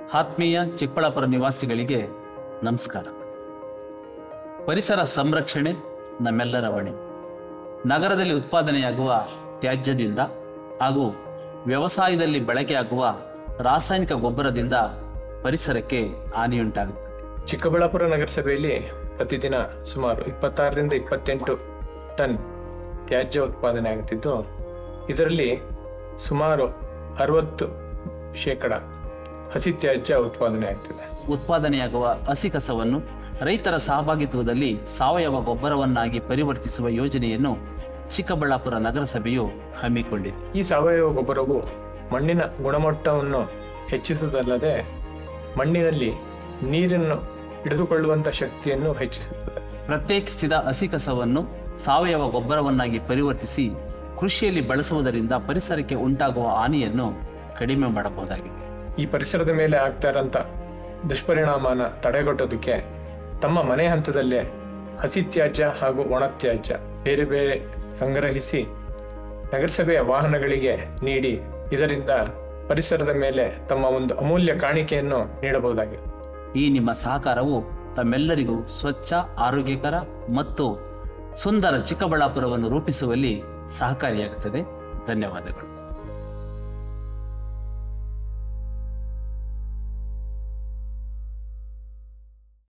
ಆತ್ಮೀಯ ಚಿಕ್ಕಬಳ್ಳಾಪುರ ನಿವಾಸಿಗಳಿಗೆ ನಮಸ್ಕಾರ ಪರಿಸರ ಸಂರಕ್ಷಣೆ ನಮ್ಮೆಲ್ಲರ ಹೊಣೆ ನಗರದಲ್ಲಿ ಉತ್ಪಾದನೆಯಾಗುವ ತ್ಯಾಜ್ಯದಿಂದ ಹಾಗೂ ವ್ಯವಸಾಯದಲ್ಲಿ ಬಳಕೆಯಾಗುವ ರಾಸಾಯನಿಕ ಗೊಬ್ಬರದಿಂದ ಪರಿಸರಕ್ಕೆ ಹಾನಿಯುಂಟಾಗುತ್ತದೆ ಚಿಕ್ಕಬಳ್ಳಾಪುರ ನಗರಸಭೆಯಲ್ಲಿ ಪ್ರತಿದಿನ ಸುಮಾರು ಇಪ್ಪತ್ತಾರರಿಂದ ಇಪ್ಪತ್ತೆಂಟು ಟನ್ ತ್ಯಾಜ್ಯ ಉತ್ಪಾದನೆ ಆಗುತ್ತಿದ್ದು ಇದರಲ್ಲಿ ಸುಮಾರು ಅರವತ್ತು ಶೇಕಡ ಹಸಿ ತ್ಯಾಜ್ಯ ಉತ್ಪಾದನೆ ಆಗ್ತಿದೆ ಉತ್ಪಾದನೆಯಾಗುವ ಹಸಿ ಕಸವನ್ನು ರೈತರ ಸಹಭಾಗಿತ್ವದಲ್ಲಿ ಸಾವಯವ ಗೊಬ್ಬರವನ್ನಾಗಿ ಪರಿವರ್ತಿಸುವ ಯೋಜನೆಯನ್ನು ಚಿಕ್ಕಬಳ್ಳಾಪುರ ನಗರಸಭೆಯು ಹಮ್ಮಿಕೊಂಡಿದೆ ಈ ಸಾವಯವ ಗೊಬ್ಬರವು ಮಣ್ಣಿನ ಗುಣಮಟ್ಟವನ್ನು ಹೆಚ್ಚಿಸುವುದಲ್ಲದೆ ಮಣ್ಣಿನಲ್ಲಿ ನೀರನ್ನು ಹಿಡಿದುಕೊಳ್ಳುವಂಥ ಶಕ್ತಿಯನ್ನು ಹೆಚ್ಚಿಸುತ್ತದೆ ಪ್ರತ್ಯೇಕಿಸಿದ ಹಸಿ ಕಸವನ್ನು ಸಾವಯವ ಗೊಬ್ಬರವನ್ನಾಗಿ ಪರಿವರ್ತಿಸಿ ಕೃಷಿಯಲ್ಲಿ ಬಳಸುವುದರಿಂದ ಪರಿಸರಕ್ಕೆ ಉಂಟಾಗುವ ಹಾನಿಯನ್ನು ಕಡಿಮೆ ಮಾಡಬಹುದಾಗಿದೆ ಈ ಪರಿಸರದ ಮೇಲೆ ಆಗ್ತಾ ಇರೋಂಥ ದುಷ್ಪರಿಣಾಮನ ತಡೆಗಟ್ಟೋದಕ್ಕೆ ತಮ್ಮ ಮನೆ ಹಂತದಲ್ಲೇ ಹಸಿ ತ್ಯಾಜ್ಯ ಹಾಗೂ ಒಣ ತ್ಯಾಜ್ಯ ಬೇರೆ ಬೇರೆ ಸಂಗ್ರಹಿಸಿ ನಗರಸಭೆಯ ವಾಹನಗಳಿಗೆ ನೀಡಿ ಇದರಿಂದ ಪರಿಸರದ ಮೇಲೆ ತಮ್ಮ ಒಂದು ಅಮೂಲ್ಯ ಕಾಣಿಕೆಯನ್ನು ನೀಡಬಹುದಾಗಿದೆ ಈ ನಿಮ್ಮ ಸಹಕಾರವು ತಮ್ಮೆಲ್ಲರಿಗೂ ಸ್ವಚ್ಛ ಆರೋಗ್ಯಕರ ಮತ್ತು ಸುಂದರ ಚಿಕ್ಕಬಳ್ಳಾಪುರವನ್ನು ರೂಪಿಸುವಲ್ಲಿ ಸಹಕಾರಿಯಾಗುತ್ತದೆ ಧನ್ಯವಾದಗಳು